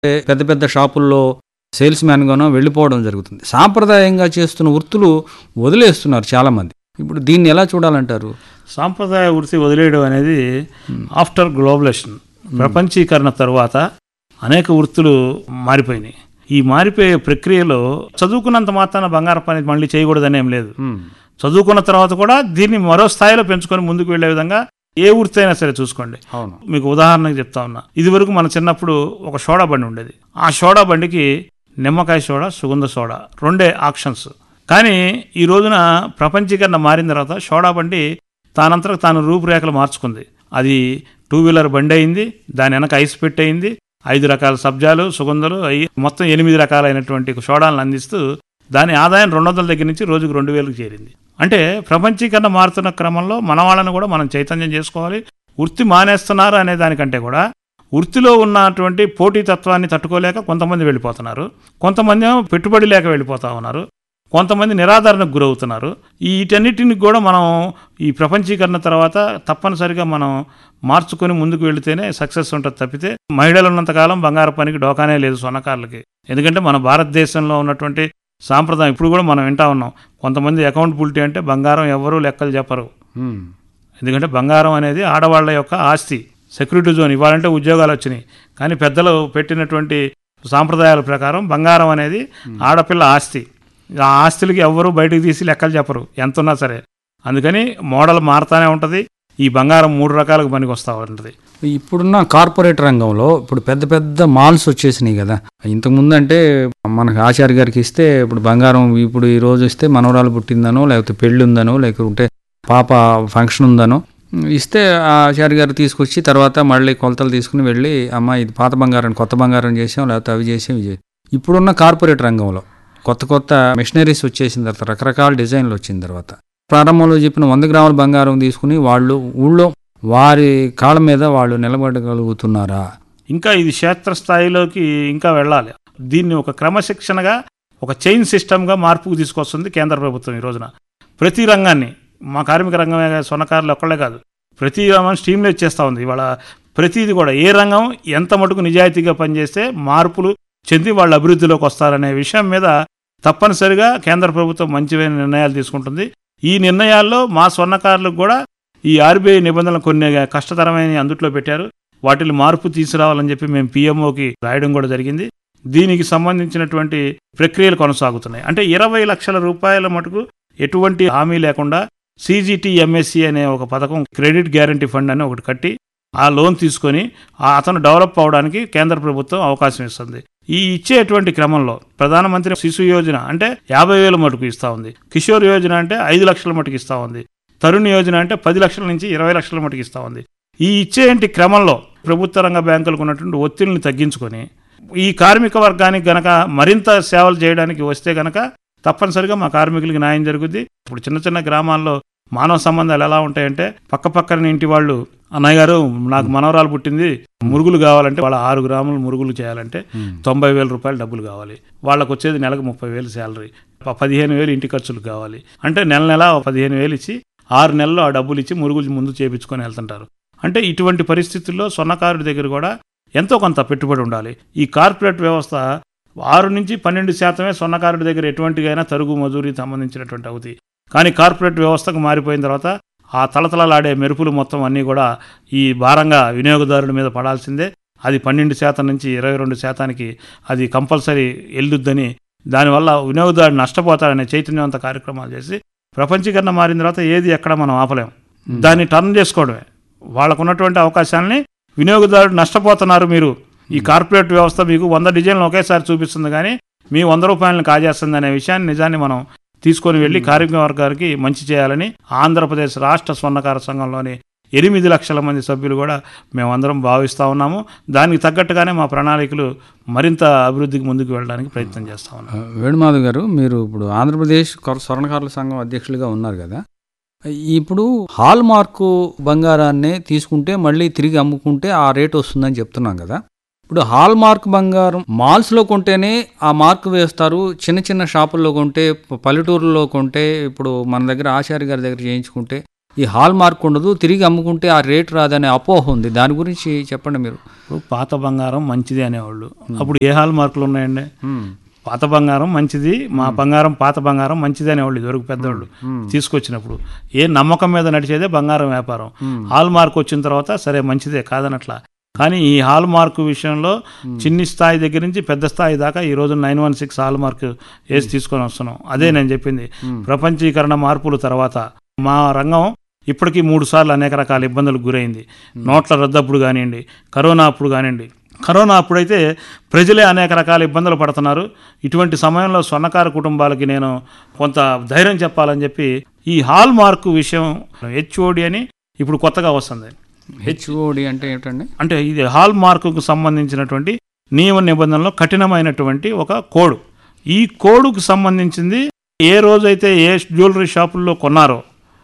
పెద్ద పెద్ద షాపుల్లో సేల్స్ మ్యాన్గానో వెళ్ళిపోవడం జరుగుతుంది సాంప్రదాయంగా చేస్తున్న వృత్తులు వదిలేస్తున్నారు చాలామంది ఇప్పుడు దీన్ని ఎలా చూడాలంటారు సాంప్రదాయ వృత్తి వదిలేయడం అనేది ఆఫ్టర్ గ్లోబలేషన్ ప్రపంచీకరణ తరువాత అనేక వృత్తులు మారిపోయినాయి ఈ మారిపోయే ప్రక్రియలో చదువుకున్నంత మాత్రాన బంగారం పని మళ్ళీ చేయకూడదని ఏం లేదు చదువుకున్న తర్వాత కూడా దీన్ని మరో స్థాయిలో పెంచుకొని ముందుకు వెళ్ళే విధంగా ఏ వృత్తి అయినా సరే చూసుకోండి అవును మీకు ఉదాహరణకి చెప్తా ఉన్నా ఇది వరకు మన చిన్నప్పుడు ఒక సోడా బండి ఉండేది ఆ సోడా బండికి నిమ్మకాయ సోడా సుగంధ సోడా రెండే ఆప్షన్స్ కానీ ఈ రోజున ప్రపంచీకరణ మారిన తర్వాత సోడా బండి తానంతరకు తాను రూపురేఖలు మార్చుకుంది అది టూ వీలర్ బండి అయింది దాని వెనక ఐస్ పెట్టి అయింది ఐదు రకాల సబ్జాలు సుగంధాలు అయి మొత్తం ఎనిమిది రకాలైనటువంటి సోడాలను అందిస్తూ దాని ఆదాయం రెండు వందల దగ్గర నుంచి రోజుకు రెండు వేలకు చేరింది అంటే ప్రపంచీకరణ మారుతున్న క్రమంలో మన వాళ్ళని కూడా మనం చైతన్యం చేసుకోవాలి వృత్తి మానేస్తున్నారు అనే దానికంటే కూడా వృత్తిలో ఉన్నటువంటి పోటీతత్వాన్ని తట్టుకోలేక కొంతమంది వెళ్ళిపోతున్నారు కొంతమంది ఏమో పెట్టుబడి లేక వెళ్ళిపోతా ఉన్నారు కొంతమంది నిరాదరణకు గురవుతున్నారు ఈ వీటన్నిటిని కూడా మనం ఈ ప్రపంచీకరణ తర్వాత తప్పనిసరిగా మనం మార్చుకొని ముందుకు వెళితేనే సక్సెస్ ఉంటుంది తప్పితే మహిళలు ఉన్నంతకాలం బంగారు పనికి డోకానే లేదు స్వర్ణకారులకి ఎందుకంటే మన భారతదేశంలో ఉన్నటువంటి సాంప్రదాయం ఇప్పుడు కూడా మనం వింటా ఉన్నాం కొంతమంది అకౌంటబిలిటీ అంటే బంగారం ఎవరూ లెక్కలు చెప్పరు ఎందుకంటే బంగారం అనేది ఆడవాళ్ళ యొక్క ఆస్తి సెక్యూరిటీ జోన్ ఇవ్వాలంటే ఉద్యోగాలు వచ్చినాయి కానీ పెద్దలు పెట్టినటువంటి సాంప్రదాయాల ప్రకారం బంగారం అనేది ఆడపిల్ల ఆస్తి ఆ ఆస్తులకి ఎవ్వరూ బయటకు తీసి లెక్కలు చెప్పరు ఎంత ఉన్నా సరే అందుకని మోడల్ మారుతానే ఉంటుంది ఈ బంగారం మూడు రకాలకు పనికి వస్తూ ఉంటుంది ఇప్పుడున్న కార్పొరేట్ రంగంలో ఇప్పుడు పెద్ద పెద్ద మాల్స్ వచ్చేసినాయి కదా ఇంతకుముందు అంటే మనకు ఆచార్య గారికి ఇస్తే ఇప్పుడు బంగారం ఇప్పుడు ఈ రోజు ఇస్తే మనవరాలు పుట్టిందనో లేకపోతే పెళ్ళి ఉందనో లేకుంటే పాప ఫంక్షన్ ఉందనో ఇస్తే ఆ ఆచార్య గారు తీసుకొచ్చి తర్వాత మళ్ళీ కొలతలు తీసుకుని వెళ్ళి అమ్మ ఇది పాత బంగారం కొత్త బంగారం చేసాం లేకపోతే అవి చేసాం ఇవి చేసాం ఇప్పుడున్న కార్పొరేట్ రంగంలో కొత్త కొత్త మిషనరీస్ వచ్చేసిన తర్వాత రకరకాల డిజైన్లు వచ్చిన తర్వాత ప్రారంభంలో చెప్పిన వంద గ్రాముల బంగారం తీసుకుని వాళ్ళు ఊళ్ళో వారి కాళ్ళ మీద వాళ్ళు నిలబడగలుగుతున్నారా ఇంకా ఇది క్షేత్రస్థాయిలోకి ఇంకా వెళ్ళాలి దీన్ని ఒక క్రమశిక్షణగా ఒక చైన్ సిస్టమ్గా మార్పుకు తీసుకొస్తుంది కేంద్ర ప్రభుత్వం ఈ రోజున ప్రతి రంగాన్ని మా కార్మిక రంగమే కాదు, స్వర్ణకారులు ఒక్కళ్ళే కాదు ప్రతి రంగం స్ట్రీమ్లైజ్ చేస్తూ ఉంది ఇవాళ ప్రతిది కూడా ఏ రంగం ఎంత మటుకు నిజాయితీగా పనిచేస్తే మార్పులు చెంది వాళ్ళు అభివృద్ధిలోకి వస్తారనే విషయం మీద తప్పనిసరిగా కేంద్ర ప్రభుత్వం మంచివైన నిర్ణయాలు తీసుకుంటుంది ఈ నిర్ణయాల్లో మా స్వర్ణకారులకు కూడా ఈ ఆర్బీఐ నిబంధనలు కొన్ని కష్టతరమైన అందుట్లో పెట్టారు వాటిని మార్పు తీసుకురావాలని చెప్పి మేము పిఎంఓకి రాయడం కూడా జరిగింది దీనికి సంబంధించినటువంటి ప్రక్రియలు కొనసాగుతున్నాయి అంటే ఇరవై లక్షల రూపాయల మటుకు ఎటువంటి హామీ లేకుండా సిజిటి ఎంఎస్సి అనే ఒక పథకం క్రెడిట్ గ్యారంటీ ఫండ్ అని ఒకటి కట్టి ఆ లోన్ తీసుకొని ఆ అతను డెవలప్ అవడానికి కేంద్ర ప్రభుత్వం అవకాశం ఇస్తుంది ఈ ఇచ్చేటువంటి క్రమంలో ప్రధానమంత్రి శిశు యోజన అంటే యాభై వేల మటుకు ఇస్తా ఉంది కిషోర్ యోజన అంటే ఐదు లక్షల మటుకు ఇస్తా ఉంది తరుణ్ యోజన అంటే పది లక్షల నుంచి ఇరవై లక్షల మటుకు ఇస్తా ఉంది ఈ ఇచ్చేంటి క్రమంలో ప్రభుత్వ రంగ బ్యాంకులకు ఉన్నటువంటి ఒత్తిడిని తగ్గించుకొని ఈ కార్మిక వర్గానికి గనక మరింత సేవలు చేయడానికి వస్తే గనక తప్పనిసరిగా మా కార్మికులకి న్యాయం జరుగుద్ది ఇప్పుడు చిన్న చిన్న గ్రామాల్లో మానవ సంబంధాలు ఎలా ఉంటాయంటే పక్క పక్కన ఇంటి వాళ్ళు అన్నయ్య గారు నాకు మనవరాలు పుట్టింది మురుగులు కావాలంటే వాళ్ళ ఆరు గ్రాములు మురుగులు చేయాలంటే తొంభై వేల రూపాయలు డబ్బులు కావాలి వాళ్ళకు వచ్చేది నెలకు ముప్పై వేలు శాలరీ ప- పదిహేను వేలు ఇంటి ఖర్చులు కావాలి అంటే నెల నెల పదిహేను వేలు ఇచ్చి ఆరు నెలలు ఆ డబ్బులు ఇచ్చి మురుగులు ముందు చేపించుకొని వెళ్తుంటారు అంటే ఇటువంటి పరిస్థితుల్లో స్వర్ణకారుడి దగ్గర కూడా ఎంతో కొంత పెట్టుబడి ఉండాలి ఈ కార్పొరేట్ వ్యవస్థ ఆరు నుంచి పన్నెండు శాతమే స్వర్ణకారుడి దగ్గర ఎటువంటిగైనా తరుగు మజూరీ సంబంధించినటువంటి అవుతాయి కానీ కార్పొరేట్ వ్యవస్థకు మారిపోయిన తర్వాత ఆ తలతలలాడే మెరుపులు మొత్తం అన్నీ కూడా ఈ భారంగా వినియోగదారుడి మీద పడాల్సిందే అది పన్నెండు శాతం నుంచి ఇరవై రెండు శాతానికి అది కంపల్సరీ వెళ్ళుద్దని దానివల్ల వినియోగదారుడు నష్టపోతాడనే చైతన్యవంత కార్యక్రమాలు చేసి ప్రపంచీకరణ మారిన తర్వాత ఏది ఎక్కడ మనం ఆపలేం దాన్ని టర్న్ చేసుకోవడమే వాళ్ళకు ఉన్నటువంటి అవకాశాలని వినియోగదారుడు నష్టపోతున్నారు మీరు ఈ కార్పొరేట్ వ్యవస్థ మీకు వంద డిజైన్లు ఒకేసారి చూపిస్తుంది కానీ మీ వంద రూపాయలను కాజేస్తుంది అనే విషయాన్ని నిజాన్ని మనం తీసుకొని వెళ్ళి కార్మిక వర్గానికి మంచి చేయాలని ఆంధ్రప్రదేశ్ రాష్ట్ర స్వర్ణకార సంఘంలోని ఎనిమిది లక్షల మంది సభ్యులు కూడా మేమందరం భావిస్తూ ఉన్నాము దానికి తగ్గట్టుగానే మా ప్రణాళికలు మరింత అభివృద్ధికి ముందుకు వెళ్ళడానికి ప్రయత్నం చేస్తా ఉన్నాం వేణుమాధవ్ గారు మీరు ఇప్పుడు ఆంధ్రప్రదేశ్ కొర- స్వర్ణకారుల సంఘం అధ్యక్షులుగా ఉన్నారు కదా ఇప్పుడు హాల్ మార్కు బంగారాన్నే తీసుకుంటే మళ్ళీ తిరిగి అమ్ముకుంటే ఆ రేట్ వస్తుందని చెప్తున్నాం కదా ఇప్పుడు హాల్ మార్క్ బంగారం మాల్స్లో కొంటేనే ఆ మార్క్ వేస్తారు చిన్న చిన్న షాపుల్లో కొంటే ప- పల్లెటూరులో కొంటే ఇప్పుడు మన దగ్గర ఆచార్య గారి దగ్గర చేయించుకుంటే ఈ హాల్ మార్క్ ఉండదు తిరిగి అమ్ముకుంటే ఆ రేట్ రాదనే అపోహ ఉంది దాని గురించి చెప్పండి మీరు ఇప్పుడు పాత బంగారం మంచిది అనేవాళ్ళు అప్పుడు ఏ హాల్ మార్కులు ఉన్నాయండి పాత బంగారం మంచిది మా బంగారం పాత బంగారం మంచిది అనేవాళ్ళు ఇదివరకు పెద్దవాళ్ళు తీసుకొచ్చినప్పుడు ఏ నమ్మకం మీద నడిచేదే బంగారం వ్యాపారం హాల్ మార్క్ వచ్చిన తర్వాత సరే మంచిదే కాదనట్లా కానీ ఈ హాల్ మార్క్ విషయంలో చిన్ని స్థాయి దగ్గర నుంచి పెద్ద స్థాయి దాకా ఈ రోజు nine one six hallmark వేసి తీసుకొని వస్తున్నాం అదే నేను చెప్పింది ప్రపంచీకరణ మార్పుల తర్వాత మా రంగం ఇప్పటికీ మూడు సార్లు అనేక రకాల ఇబ్బందులకు గురైంది నోట్ల రద్దప్పుడు కానివ్వండి కరోనా అప్పుడు కానివ్వండి కరోనా అప్పుడైతే ప్రజలే అనేక రకాల ఇబ్బందులు పడుతున్నారు ఇటువంటి సమయంలో స్వర్ణకార కుటుంబాలకి నేను కొంత ధైర్యం చెప్పాలని చెప్పి ఈ హాల్ మార్క్ విషయం హెచ్ఓడి అని ఇప్పుడు కొత్తగా వస్తుంది హెచ్ఓడి అంటే ఏమిటండి అంటే ఇది హాల్ మార్కుకు సంబంధించినటువంటి నియమ నిబంధనలో కఠినమైనటువంటి ఒక కోడ్ ఈ కోడ్కు సంబంధించింది ఏ రోజైతే ఏ జ్యువెలరీ షాపుల్లో కొన్నారో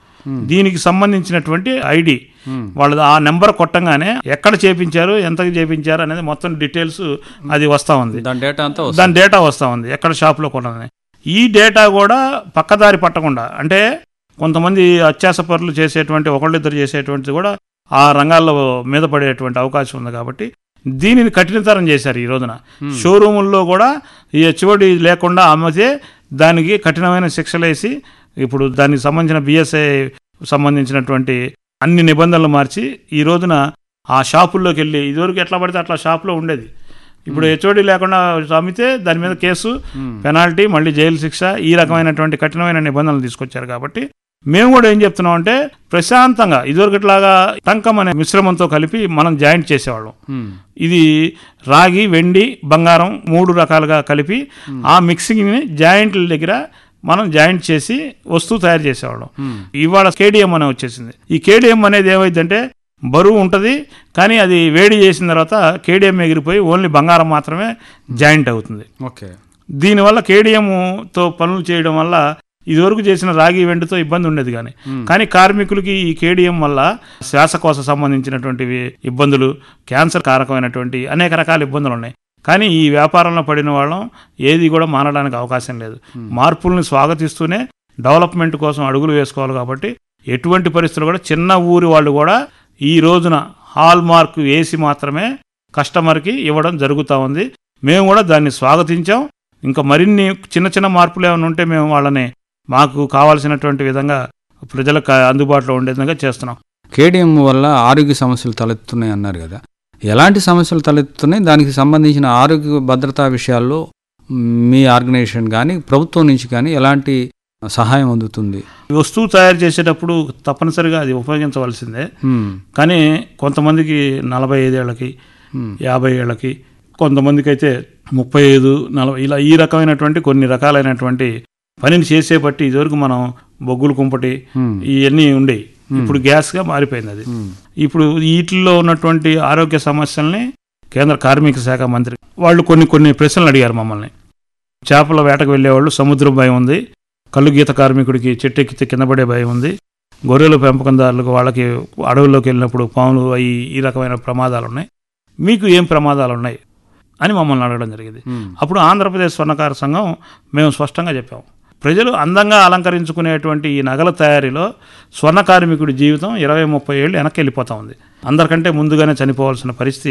దీనికి సంబంధించినటువంటి ఐడి వాళ్ళది ఆ నెంబర్ కొట్టంగానే ఎక్కడ చేపించారు ఎంతకు చేపించారు అనేది మొత్తం డీటెయిల్స్ అది వస్తూ ఉంది దాని డేటా అంతా వస్తుంది దాని డేటా వస్తూ ఉంది ఎక్కడ షాప్లో కొన్నదని ఈ డేటా కూడా పక్కదారి పట్టకుండా అంటే కొంతమంది అత్యాస పనులు చేసేటువంటి ఒకళ్ళిద్దరు చేసేటువంటిది కూడా ఆ రంగాల్లో మీద పడేటువంటి అవకాశం ఉంది కాబట్టి దీనిని కఠినతరం చేశారు ఈ రోజున షోరూముల్లో కూడా ఈ హెచ్ఓడి లేకుండా అమ్మితే దానికి కఠినమైన శిక్షలు వేసి ఇప్పుడు దానికి సంబంధించిన బిఎస్ఐ సంబంధించినటువంటి అన్ని నిబంధనలు మార్చి ఈ రోజున ఆ షాపుల్లోకి వెళ్ళి ఇదివరకు ఎట్లా పడితే అట్లా షాపులో ఉండేది ఇప్పుడు హెచ్ఓడి లేకుండా అమ్మితే దాని మీద కేసు పెనాల్టీ మళ్ళీ జైలు శిక్ష ఈ రకమైనటువంటి కఠినమైన నిబంధనలు తీసుకొచ్చారు కాబట్టి మేము కూడా ఏం చెప్తున్నాం అంటే ప్రశాంతంగా ఇదివరకట్లాగా టంకం అనే మిశ్రమంతో కలిపి మనం జాయింట్ చేసేవాళ్ళం ఇది రాగి వెండి బంగారం మూడు రకాలుగా కలిపి ఆ మిక్సింగ్ని జాయింట్ల దగ్గర మనం జాయింట్ చేసి వస్తువు తయారు చేసేవాళ్ళం ఇవాళ కేడిఎం అనే వచ్చేసింది ఈ కేడిఎం అనేది ఏమైందంటే బరువు ఉంటుంది కానీ అది వేడి చేసిన తర్వాత కేడిఎం ఎగిరిపోయి ఓన్లీ బంగారం మాత్రమే జాయింట్ అవుతుంది ఓకే దీనివల్ల కేడిఎంతో పనులు చేయడం వల్ల ఇదివరకు చేసిన రాగి వెండితో ఇబ్బంది ఉండేది కానీ కానీ కార్మికులకి ఈ కేడిఎం వల్ల శ్వాసకోశ సంబంధించినటువంటివి ఇబ్బందులు క్యాన్సర్ కారకమైనటువంటి అనేక రకాల ఇబ్బందులు ఉన్నాయి కానీ ఈ వ్యాపారంలో పడిన వాళ్ళం ఏది కూడా మానడానికి అవకాశం లేదు మార్పుల్ని స్వాగతిస్తూనే డెవలప్మెంట్ కోసం అడుగులు వేసుకోవాలి కాబట్టి ఎటువంటి పరిస్థితులు కూడా చిన్న ఊరి వాళ్ళు కూడా ఈ రోజున హాల్ మార్క్ వేసి మాత్రమే కస్టమర్కి ఇవ్వడం జరుగుతూ ఉంది మేము కూడా దాన్ని స్వాగతించాం ఇంకా మరిన్ని చిన్న చిన్న మార్పులు ఏమైనా ఉంటే మేము వాళ్ళని మాకు కావాల్సినటువంటి విధంగా ప్రజలకు అందుబాటులో ఉండే విధంగా చేస్తున్నాం కేడిఎం వల్ల ఆరోగ్య సమస్యలు తలెత్తున్నాయి అన్నారు కదా ఎలాంటి సమస్యలు తలెత్తుతున్నాయి దానికి సంబంధించిన ఆరోగ్య భద్రతా విషయాల్లో మీ ఆర్గనైజేషన్ కానీ ప్రభుత్వం నుంచి కానీ ఎలాంటి సహాయం అందుతుంది ఈ వస్తువు తయారు చేసేటప్పుడు తప్పనిసరిగా అది ఉపయోగించవలసిందే మ్మ్. కానీ కొంతమందికి నలభై ఐదేళ్లకి మ్మ్. యాభై ఏళ్ళకి కొంతమందికి అయితే ముప్పై ఐదు నలభై ఇలా ఈ రకమైనటువంటి కొన్ని రకాలైనటువంటి పనిని చేసే బట్టి ఇదివరకు మనం బొగ్గులు కుంపటి మ్మ్. ఇవన్నీ ఉండేవి ఇప్పుడు గ్యాస్గా మారిపోయింది అది మ్మ్. ఇప్పుడు వీటిల్లో ఉన్నటువంటి ఆరోగ్య సమస్యల్ని కేంద్ర కార్మిక శాఖ మంత్రి వాళ్ళు కొన్ని కొన్ని ప్రశ్నలు అడిగారు మమ్మల్ని చేపల వేటకు వెళ్ళేవాళ్ళు సముద్రం భయం ఉంది కళ్ళు గీత కార్మికుడికి చెట్టు ఎక్కితే కింద పడే భయం ఉంది గొర్రెల పెంపకందారులకు వాళ్ళకి అడవుల్లోకి వెళ్ళినప్పుడు పాములు అవి ఈ రకమైన ప్రమాదాలు ఉన్నాయి మీకు ఏం ప్రమాదాలు ఉన్నాయి అని మమ్మల్ని అడగడం జరిగింది మ్మ్. అప్పుడు ఆంధ్రప్రదేశ్ స్వర్ణకార సంఘం మేము స్పష్టంగా చెప్పాము ప్రజలు అందంగా అలంకరించుకునేటువంటి ఈ నగల తయారీలో స్వర్ణ కార్మికుడి జీవితం ఇరవై ముప్పై ఏళ్ళు వెనక్కి వెళ్ళిపోతా ఉంది అందరికంటే ముందుగానే చనిపోవాల్సిన పరిస్థితి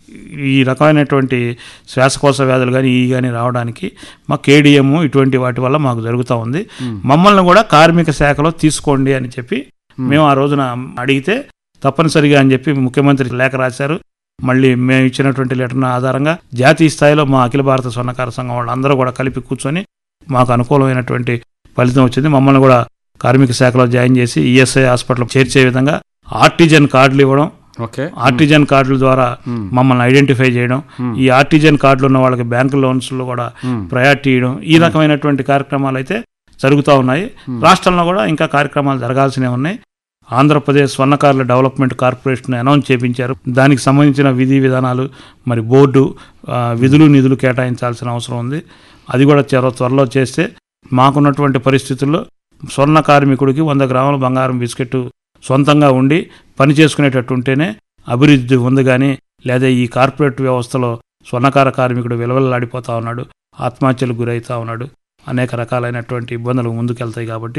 ఈ రకమైనటువంటి శ్వాసకోశ వ్యాధులు కానీ ఈ కానీ రావడానికి మా కేడిఎం ఇటువంటి వాటి వల్ల మాకు జరుగుతూ ఉంది మమ్మల్ని కూడా కార్మిక శాఖలో తీసుకోండి అని చెప్పి మేము ఆ రోజున అడిగితే తప్పనిసరిగా అని చెప్పి ముఖ్యమంత్రి లేఖ రాశారు మళ్ళీ మేము ఇచ్చినటువంటి లెటర్ ఆధారంగా జాతీయ స్థాయిలో మా అఖిల భారత స్వర్ణకార సంఘం వాళ్ళందరూ కూడా కలిపి కూర్చొని మాకు అనుకూలమైనటువంటి ఫలితం వచ్చింది మమ్మల్ని కూడా కార్మిక శాఖలో జాయిన్ చేసి ఈఎస్ఐ హాస్పిటల్ చేర్చే విధంగా ఆర్టిజన్ కార్డులు ఇవ్వడం ఓకే ఆర్టిజన్ కార్డుల ద్వారా మ్మ్. మమ్మల్ని ఐడెంటిఫై చేయడం ఈ ఆర్టిజన్ కార్డులు ఉన్న వాళ్ళకి బ్యాంకు లోన్స్లో కూడా మ్మ్. ప్రయారిటీ ఇవ్వడం ఈ రకమైనటువంటి కార్యక్రమాలు అయితే జరుగుతూ ఉన్నాయి రాష్ట్రంలో కూడా ఇంకా కార్యక్రమాలు జరగాల్సినవి ఉన్నాయి ఆంధ్రప్రదేశ్ స్వర్ణకారుల డెవలప్మెంట్ కార్పొరేషన్ అనౌన్స్ చేపించారు దానికి సంబంధించిన విధి విధానాలు మరి బోర్డు ఆ, విధులు నిధులు కేటాయించాల్సిన అవసరం ఉంది అది కూడా త్వర త్వరలో చేస్తే మాకున్నటువంటి పరిస్థితుల్లో స్వర్ణ కార్మికుడికి వంద గ్రాముల బంగారం బిస్కెట్ సొంతంగా ఉండి పని చేసుకునేటట్టు ఉంటేనే అభివృద్ధి ఉంది కానీ లేదా ఈ కార్పొరేట్ వ్యవస్థలో స్వర్ణకార కార్మికుడు విలవెల్లాడిపోతా ఉన్నాడు ఆత్మహత్యలకు గురవుతా ఉన్నాడు అనేక రకాలైనటువంటి ఇబ్బందులు ముందుకెళ్తాయి కాబట్టి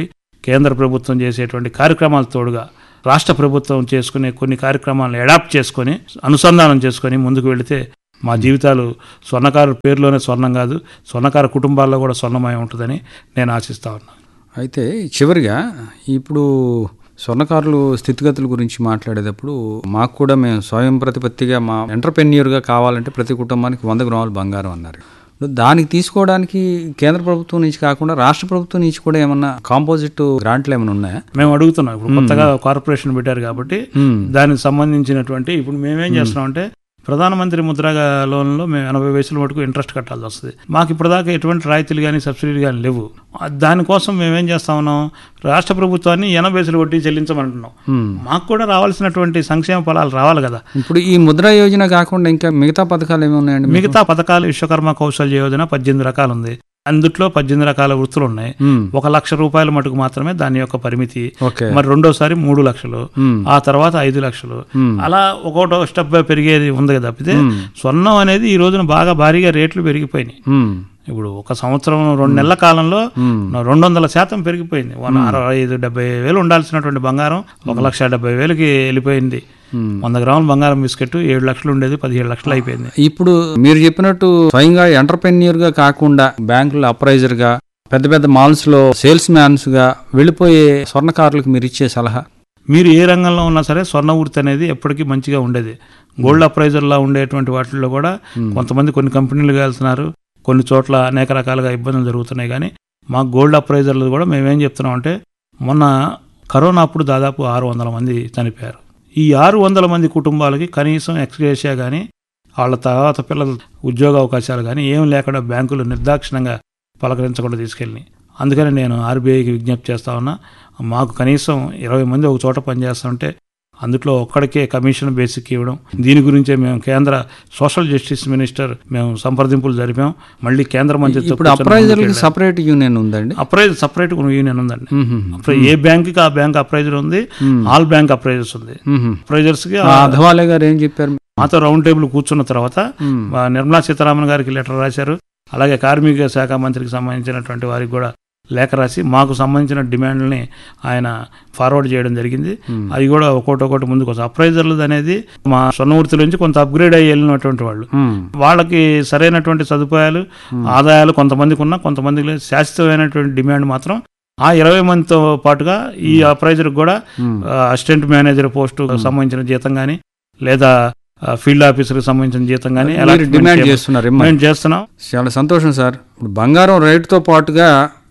కేంద్ర ప్రభుత్వం చేసేటువంటి కార్యక్రమాల తోడుగా రాష్ట్ర ప్రభుత్వం చేసుకునే కొన్ని కార్యక్రమాలను అడాప్ట్ చేసుకొని అనుసంధానం చేసుకొని ముందుకు వెళితే మా జీవితాలు స్వర్ణకారు పేరులోనే స్వర్ణం కాదు స్వర్ణకార కుటుంబాల్లో కూడా స్వర్ణమయం ఉంటుందని నేను ఆశిస్తా ఉన్నాను అయితే చివరిగా ఇప్పుడు స్వర్ణకారులు స్థితిగతుల గురించి మాట్లాడేటప్పుడు మాకు కూడా మేము స్వయం ప్రతిపత్తిగా మా ఎంటర్ప్రెన్యూర్గా కావాలంటే ప్రతి కుటుంబానికి వంద గ్రాములు బంగారం అన్నారు ఇప్పుడు దానికి తీసుకోవడానికి కేంద్ర ప్రభుత్వం నుంచి కాకుండా రాష్ట్ర ప్రభుత్వం నుంచి కూడా ఏమన్నా కాంపోజిట్ గ్రాంట్లు ఏమైనా ఉన్నాయా మేము అడుగుతున్నాం ఇప్పుడు కొత్తగా కార్పొరేషన్ పెట్టారు కాబట్టి మ్మ్. దానికి సంబంధించినటువంటి ఇప్పుడు మేమేం చేస్తున్నాం అంటే ప్రధానమంత్రి ముద్రా లోన్లో మేము ఎనభై వయసుల మటుకు ఇంట్రెస్ట్ కట్టాల్సి వస్తుంది మాకు ఇప్పటిదాకా ఎటువంటి రాయితీలు కానీ సబ్సిడీలు కానీ లేవు ఆ దానికోసం మేమేం చేస్తా ఉన్నాం రాష్ట్ర ప్రభుత్వాన్ని ఎనభై వయసులు వడ్డీ చెల్లించమంటున్నాం మ్మ్. మాకు కూడా రావాల్సినటువంటి సంక్షేమ ఫలాలు రావాలి కదా ఇప్పుడు ఈ ముద్రా యోజన కాకుండా ఇంకా మిగతా పథకాలు ఏమి ఉన్నాయండి మీకు? మిగతా పథకాలు విశ్వకర్మ కౌశల్య యోజన పద్దెనిమిది రకాలు ఉంది అందుట్లో పద్దెనిమిది రకాల వృత్తులు ఉన్నాయి మ్మ్. ఒక లక్ష రూపాయల మటుకు మాత్రమే దాని యొక్క పరిమితి ఓకే మరి రెండోసారి మూడు లక్షలు మ్మ్. ఆ తర్వాత ఐదు లక్షలు మ్మ్. అలా ఒక్కొక్కటో స్టెప్ పెరిగేది ఉంది కదా తప్పితే మ్మ్. స్వర్ణం అనేది ఈ రోజున బాగా భారీగా రేట్లు పెరిగిపోయినాయి మ్మ్. ఇప్పుడు ఒక సంవత్సరం రెండు నెలల కాలంలో మ్మ్. రెండు వందల శాతం పెరిగిపోయింది వన్ అరవై ఐదు డెబ్బై వేలు ఉండాల్సినటువంటి బంగారం ఒక లక్ష డెబ్బై వేలకి వెళ్ళిపోయింది మ్మ్. వంద గ్రాముల బంగారం బిస్కెట్ ఏడు లక్షలు ఉండేది పదిహేడు లక్షలు అయిపోయింది ఇప్పుడు మీరు చెప్పినట్టు స్వయంగా ఎంటర్ప్రెన్యూర్ గా కాకుండా బ్యాంకులో అప్రైజర్ గా పెద్ద పెద్ద మాల్స్ లో సేల్స్ మ్యాన్స్ గా వెళ్ళిపోయే స్వర్ణకారులకు మీరు ఇచ్చే సలహా మీరు ఏ రంగంలో ఉన్నా సరే స్వర్ణ వృత్తి అనేది ఎప్పటికీ మంచిగా ఉండేది గోల్డ్ అప్రైజర్లా ఉండేటువంటి వాటిల్లో కూడా కొంతమంది కొన్ని కంపెనీలుగా వెళ్తున్నారు కొన్ని చోట్ల అనేక రకాలుగా ఇబ్బందులు జరుగుతున్నాయి కానీ మా గోల్డ్ అప్రైజర్లు కూడా మేమేం చెప్తున్నాం అంటే మొన్న కరోనా అప్పుడు దాదాపు ఆరు వందల మంది చనిపోయారు ఈ ఆరు వందల మంది కుటుంబాలకి కనీసం ఎక్స్గ్రేషియా కానీ వాళ్ళ తర్వాత పిల్లల ఉద్యోగ అవకాశాలు కానీ ఏం లేకుండా బ్యాంకులు నిర్దాక్షిణంగా పలకరించకుండా తీసుకెళ్ళి అందుకని నేను ఆర్బీఐకి విజ్ఞప్తి చేస్తా ఉన్నా మాకు కనీసం ఇరవై మంది ఒక చోట పనిచేస్తుంటే అందులో ఒక్కడికే కమిషన్ బేసిక్ ఇవ్వడం దీని గురించే మేము కేంద్ర సోషల్ జస్టిస్ మినిస్టర్ మేము సంప్రదింపులు జరిపాం మళ్ళీ కేంద్ర మంత్రితో ఇప్పుడు కూర్చొని అప్రైజర్లకి ముందుకెళ్ళాం. సపరేట్ యూనియన్ ఉందండి అప్రైజ్ సపరేట్ యూనియన్ ఉందండి మ్మ్. అప్రై- ఏ బ్యాంక్కి ఆ బ్యాంక్ అప్రైజర్ ఉంది మ్మ్. ఆల్ బ్యాంక్ అప్రైజర్స్ ఉంది మ్మ్. అప్రైజర్స్కి ఆ అధవాలే గారు ఏం చెప్పారు మాతో రౌండ్ టేబుల్ కూర్చున్న తర్వాత మ్మ్. ఆ, నిర్మలా సీతారామన్ గారికి లెటర్ రాశారు అలాగే కార్మిక శాఖ మంత్రికి సంబంధించినటువంటి వారికి కూడా లేఖ రాసి మాకు సంబంధించిన డిమాండ్లని ఆయన ఫార్వర్డ్ చేయడం జరిగింది మ్మ్. అవి కూడా ఒక్కోటి ఒక్కోటి ముందుకు వస్తాయి అప్రైజర్లు అనేది మా స్వర్ణవృత్తి నుంచి కొంత అప్గ్రేడ్ అయ్యి వెళ్ళినటువంటి వాళ్ళు మ్మ్. వాళ్ళకి సరైనటువంటి సదుపాయాలు ఆదాయాలు కొంతమందికి ఉన్నా కొంతమందికి లేదు. శాశ్వతమైనటువంటి డిమాండ్ మాత్రం ఆ ఇరవై మందితో పాటుగా ఈ అప్రైజర్కి కూడా మ్మ్. అసిస్టెంట్ మేనేజర్ పోస్టు సంబంధించిన జీతం కానీ లేదా ఆ, ఫీల్డ్ ఆఫీసర్కి సంబంధించిన జీతం కానీ మీరు డిమాండ్ చేస్తున్నారు ఇమ్మని. మేము చేస్తున్నాం చాలా సంతోషం సార్ ఇప్పుడు బంగారం రేటుతో పాటుగా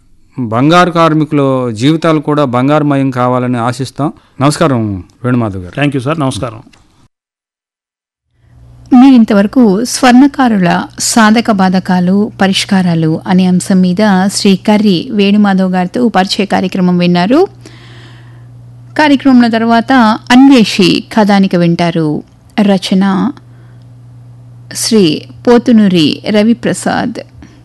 బంగారు కార్మికుల జీవితాలు కూడా బంగారుమయం కావాలని ఆశిస్తాం నమస్కారం వేణుమాధవ్ గారు థ్యాంక్ యూ సార్ నమస్కారం మీరింతవరకు స్వర్ణకారుల సాధక బాధకాలు పరిష్కారాలు అనే అంశం మీద శ్రీ కర్రి వేణుమాధవ్ గారితో పరిచయ కార్యక్రమం విన్నారు కార్యక్రమం తర్వాత అన్వేషి కథానిక వింటారు రచన శ్రీ పోతునూరి రవిప్రసాద్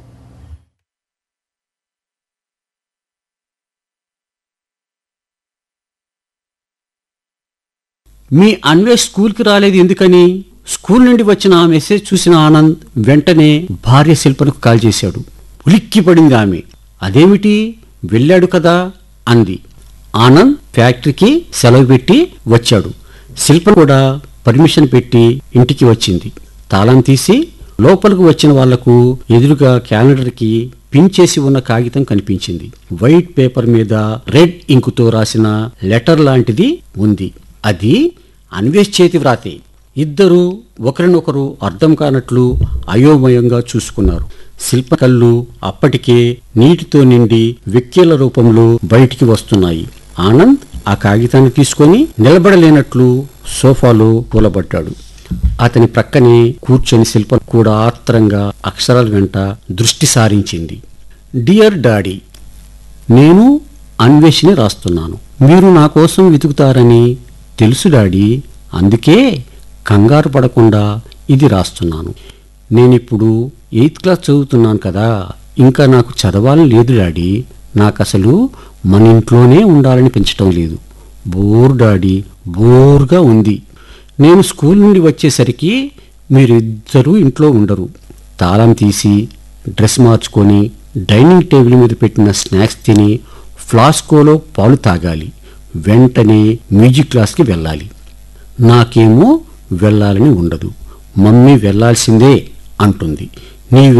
మీ అన్వేష్ స్కూల్కి రాలేదు ఎందుకని స్కూల్ నుండి వచ్చిన ఆ మెసేజ్ చూసిన ఆనంద్ వెంటనే భార్య శిల్పనకు కాల్ చేశాడు ఉలిక్కి పడింది ఆమె అదేమిటి వెళ్ళాడు కదా అంది ఆనంద్ ఫ్యాక్టరీకి సెలవు పెట్టి వచ్చాడు శిల్ప కూడా పర్మిషన్ పెట్టి ఇంటికి వచ్చింది తాళం తీసి లోపలికి వచ్చిన వాళ్లకు ఎదురుగా క్యాలెండర్కి పిన్ చేసి ఉన్న కాగితం కనిపించింది వైట్ పేపర్ మీద రెడ్ ఇంకుతో రాసిన లెటర్ లాంటిది ఉంది అది అన్వేష్ చేతి వ్రాతే ఇద్దరూ ఒకరినొకరు అర్థం కానట్లు అయోమయంగా చూసుకున్నారు శిల్ప కళ్ళు అప్పటికే నీటితో నిండి వెక్కేల రూపంలో బయటికి వస్తున్నాయి ఆనంద్ ఆ కాగితాన్ని తీసుకొని నిలబడలేనట్లు సోఫాలో కూలబడ్డాడు అతని ప్రక్కనే కూర్చొని శిల్ప కూడా ఆత్రంగా అక్షరాల వెంట దృష్టి సారించింది డియర్ డాడీ నేను అన్వేషిని రాస్తున్నాను మీరు నా కోసం వెతుకుతారని తెలుసు డాడీ అందుకే కంగారు పడకుండా ఇది రాస్తున్నాను నేనిప్పుడు ఎయిత్ క్లాస్ చదువుతున్నాను కదా ఇంకా నాకు చదవాలని లేదు డాడీ నాకు అసలు మన ఇంట్లోనే ఉండాలని పెంచటం లేదు బోర్ డాడీ బోర్గా ఉంది నేను స్కూల్ నుండి వచ్చేసరికి మీరిద్దరూ ఇంట్లో ఉండరు తాళం తీసి డ్రెస్ మార్చుకొని డైనింగ్ టేబుల్ మీద పెట్టిన స్నాక్స్ తిని ఫ్లాస్కోలో పాలు తాగాలి వెంటనే మ్యూజిక్ క్లాస్కి వెళ్ళాలి నాకేమో వెళ్ళాలని ఉండదు మమ్మీ వెళ్ళాల్సిందే అంటుంది నీ